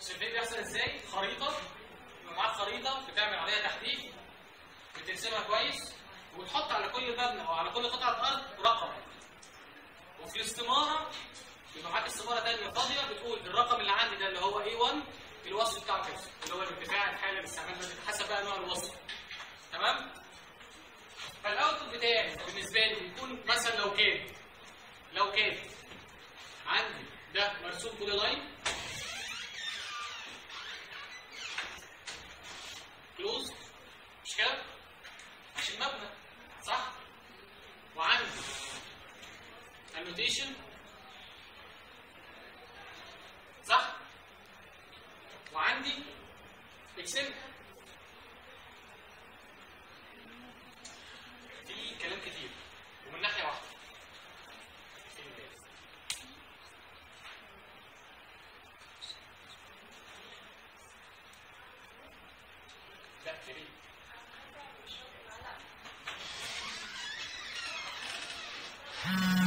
السيرفي بيحصل ازاي خريطه يبقى معاك خريطه بتعمل عليها تحديد بترسمها كويس وتحط على كل مبنى او على كل قطعه ارض رقم وفي الاستماره يبقى معاك استماره ثانيه فاضيه بتقول الرقم اللي عندي ده اللي هو A1 الوصف بتاعه كذا اللي هو الارتفاع الحالي باستعمال ماده حسب بقى نوع الوصف تمام فالاوتبوت بتاعي بالنسبه لي بيكون مثلا لو كان لو كان عندي ده مرسوم بولي لاين كلوز مش كده مش المبنى صح وعندي annotation صح وعندي اكسل في كلام كتير ومن ناحيه واحده لا كريم Hmm.